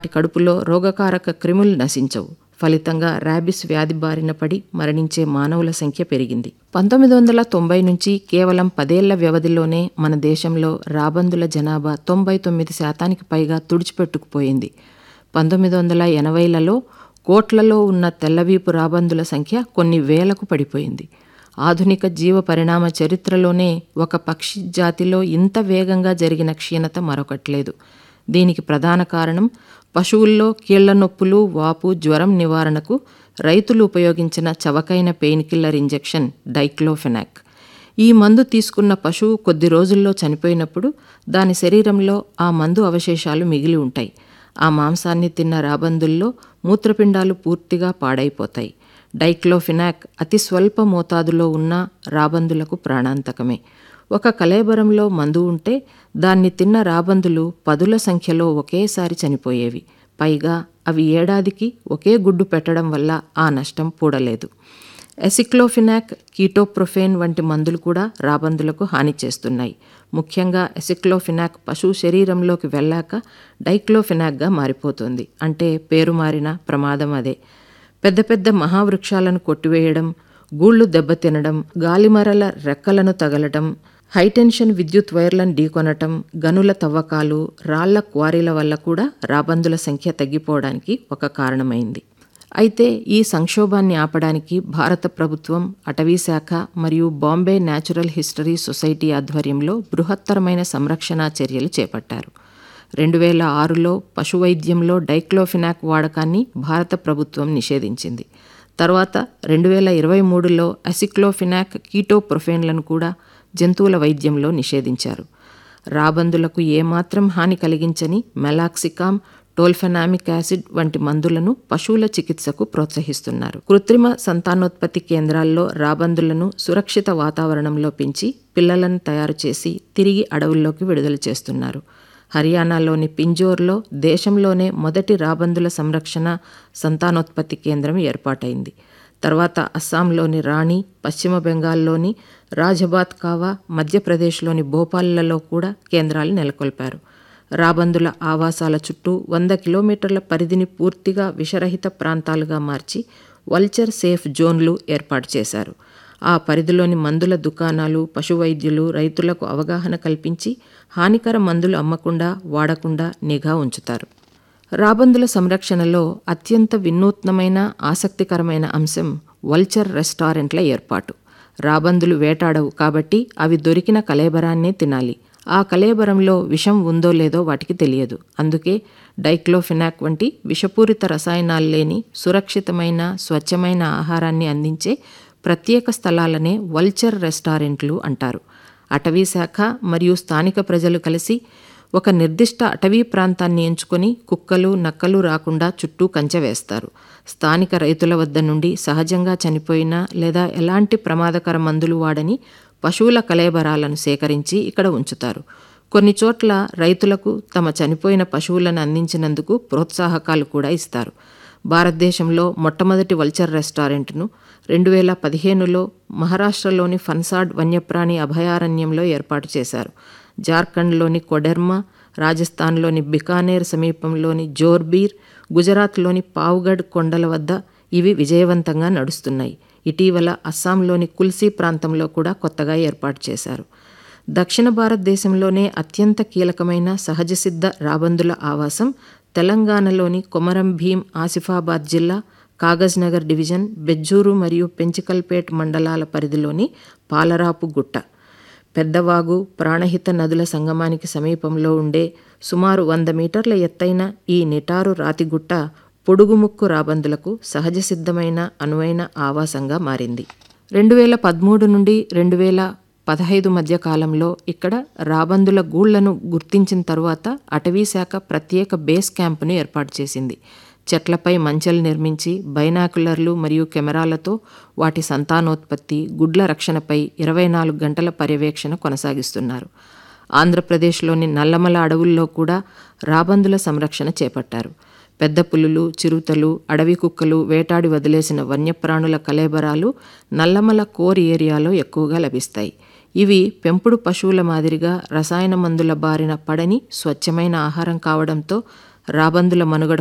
కడుపులో రోగకారక క్రిములు నశించవు ఫలితంగా ర్యాబిస్ వ్యాధి బారిన పడి మరణించే మానవుల సంఖ్య పెరిగింది పంతొమ్మిది వందల తొంభై నుంచి కేవలం పదేళ్ల వ్యవధిలోనే మన దేశంలో రాబందుల జనాభా తొంభై తొమ్మిది శాతానికి పైగా తుడిచిపెట్టుకుపోయింది పంతొమ్మిది వందల ఎనభైలలో కోట్లలో ఉన్న తెల్లవీపు రాబందుల సంఖ్య కొన్ని వేలకు పడిపోయింది ఆధునిక జీవ పరిణామ చరిత్రలోనే ఒక పక్షి జాతిలో ఇంత వేగంగా జరిగిన క్షీణత మరొకట్లేదు దీనికి ప్రధాన కారణం పశువుల్లో కీళ్ల నొప్పులు వాపు జ్వరం నివారణకు రైతులు ఉపయోగించిన చవకైన పెయిన్ కిల్లర్ ఇంజెక్షన్ డైక్లోఫెనాక్ ఈ మందు తీసుకున్న పశువు కొద్ది రోజుల్లో చనిపోయినప్పుడు దాని శరీరంలో ఆ మందు అవశేషాలు మిగిలి ఉంటాయి ఆ మాంసాన్ని తిన్న రాబందుల్లో మూత్రపిండాలు పూర్తిగా పాడైపోతాయి డైక్లోఫినాక్ అతి స్వల్ప మోతాదులో ఉన్న రాబందులకు ప్రాణాంతకమే ఒక కలేబరంలో మందు ఉంటే దాన్ని తిన్న రాబందులు పదుల సంఖ్యలో ఒకేసారి చనిపోయేవి పైగా అవి ఏడాదికి ఒకే గుడ్డు పెట్టడం వల్ల ఆ నష్టం పూడలేదు ఎసిక్లోఫినాక్ కీటోప్రొఫేన్ వంటి మందులు కూడా రాబందులకు హాని చేస్తున్నాయి ముఖ్యంగా ఎసిక్లోఫినాక్ పశువు శరీరంలోకి వెళ్ళాక డైక్లోఫినాక్గా మారిపోతుంది అంటే పేరు మారిన ప్రమాదం అదే పెద్ద పెద్ద మహావృక్షాలను కొట్టివేయడం గూళ్ళు దెబ్బతినడం గాలిమరల రెక్కలను తగలటం హైటెన్షన్ విద్యుత్ వైర్లను ఢీకొనటం గనుల తవ్వకాలు రాళ్ల క్వారీల వల్ల కూడా రాబందుల సంఖ్య తగ్గిపోవడానికి ఒక కారణమైంది అయితే ఈ సంక్షోభాన్ని ఆపడానికి భారత ప్రభుత్వం అటవీ శాఖ మరియు బాంబే న్యాచురల్ హిస్టరీ సొసైటీ ఆధ్వర్యంలో బృహత్తరమైన సంరక్షణా చర్యలు చేపట్టారు రెండు వేల ఆరులో పశువైద్యంలో డైక్లోఫినాక్ వాడకాన్ని భారత ప్రభుత్వం నిషేధించింది తర్వాత రెండు వేల ఇరవై మూడులో అసిక్లోఫినాక్ కీటోప్రొఫేన్లను కూడా జంతువుల వైద్యంలో నిషేధించారు రాబందులకు ఏమాత్రం హాని కలిగించని మెలాక్సికామ్ టోల్ఫెనామిక్ యాసిడ్ వంటి మందులను పశువుల చికిత్సకు ప్రోత్సహిస్తున్నారు కృత్రిమ సంతానోత్పత్తి కేంద్రాల్లో రాబందులను సురక్షిత వాతావరణంలో పెంచి పిల్లలను తయారు చేసి తిరిగి అడవుల్లోకి విడుదల చేస్తున్నారు హర్యానాలోని పింజోర్లో దేశంలోనే మొదటి రాబందుల సంరక్షణ సంతానోత్పత్తి కేంద్రం ఏర్పాటైంది తర్వాత అస్సాంలోని రాణి పశ్చిమ బెంగాల్లోని రాజబాత్ కావా మధ్యప్రదేశ్లోని భోపాల్లో కూడా కేంద్రాలు నెలకొల్పారు రాబందుల ఆవాసాల చుట్టూ వంద కిలోమీటర్ల పరిధిని పూర్తిగా విషరహిత ప్రాంతాలుగా మార్చి వల్చర్ సేఫ్ జోన్లు ఏర్పాటు చేశారు ఆ పరిధిలోని మందుల దుకాణాలు పశువైద్యులు రైతులకు అవగాహన కల్పించి హానికర మందులు అమ్మకుండా వాడకుండా నిఘా ఉంచుతారు రాబందుల సంరక్షణలో అత్యంత వినూత్నమైన ఆసక్తికరమైన అంశం వల్చర్ రెస్టారెంట్ల ఏర్పాటు రాబందులు వేటాడవు కాబట్టి అవి దొరికిన కలేబరాన్నే తినాలి ఆ కలేబరంలో విషం ఉందో లేదో వాటికి తెలియదు అందుకే డైక్లోఫినాక్ వంటి విషపూరిత రసాయనాలు లేని సురక్షితమైన స్వచ్ఛమైన ఆహారాన్ని అందించే ప్రత్యేక స్థలాలనే వల్చర్ రెస్టారెంట్లు అంటారు అటవీ శాఖ మరియు స్థానిక ప్రజలు కలిసి ఒక నిర్దిష్ట అటవీ ప్రాంతాన్ని ఎంచుకొని కుక్కలు నక్కలు రాకుండా చుట్టూ కంచె వేస్తారు స్థానిక రైతుల వద్ద నుండి సహజంగా చనిపోయిన లేదా ఎలాంటి ప్రమాదకర మందులు వాడని పశువుల కలేబరాలను సేకరించి ఇక్కడ ఉంచుతారు కొన్ని చోట్ల రైతులకు తమ చనిపోయిన పశువులను అందించినందుకు ప్రోత్సాహకాలు కూడా ఇస్తారు భారతదేశంలో మొట్టమొదటి వల్చర్ రెస్టారెంట్ను రెండు వేల పదిహేనులో మహారాష్ట్రలోని ఫన్సాడ్ వన్యప్రాణి అభయారణ్యంలో ఏర్పాటు చేశారు జార్ఖండ్లోని కొడెర్మా రాజస్థాన్లోని బికానేర్ సమీపంలోని జోర్బీర్ గుజరాత్లోని పావుగఢ్ కొండల వద్ద ఇవి విజయవంతంగా నడుస్తున్నాయి ఇటీవల అస్సాంలోని కుల్సీ ప్రాంతంలో కూడా కొత్తగా ఏర్పాటు చేశారు దక్షిణ భారతదేశంలోనే అత్యంత కీలకమైన సహజసిద్ధ రాబందుల ఆవాసం తెలంగాణలోని కొమరం భీం ఆసిఫాబాద్ జిల్లా కాగజ్నగర్ డివిజన్ బెజ్జూరు మరియు పెంచికల్పేట్ మండలాల పరిధిలోని పాలరాపు గుట్ట పెద్దవాగు ప్రాణహిత నదుల సంగమానికి సమీపంలో ఉండే సుమారు వంద మీటర్ల ఎత్తైన ఈ నిటారు రాతిగుట్ట పొడుగుముక్కు రాబందులకు సహజ సిద్ధమైన అనువైన ఆవాసంగా మారింది రెండు వేల పదమూడు నుండి రెండు వేల పదహైదు మధ్య కాలంలో ఇక్కడ రాబందుల గూళ్లను గుర్తించిన తరువాత అటవీ శాఖ ప్రత్యేక బేస్ క్యాంపును ఏర్పాటు చేసింది చెట్లపై మంచెలు నిర్మించి బైనాకులర్లు మరియు కెమెరాలతో వాటి సంతానోత్పత్తి గుడ్ల రక్షణపై ఇరవై నాలుగు గంటల పర్యవేక్షణ కొనసాగిస్తున్నారు ఆంధ్రప్రదేశ్లోని నల్లమల అడవుల్లో కూడా రాబందుల సంరక్షణ చేపట్టారు పెద్ద పులులు చిరుతలు అడవి కుక్కలు వేటాడి వదిలేసిన వన్యప్రాణుల కలేబరాలు నల్లమల కోర్ ఏరియాలో ఎక్కువగా లభిస్తాయి ఇవి పెంపుడు పశువుల మాదిరిగా రసాయన మందుల బారిన పడని స్వచ్ఛమైన ఆహారం కావడంతో రాబందుల మనుగడ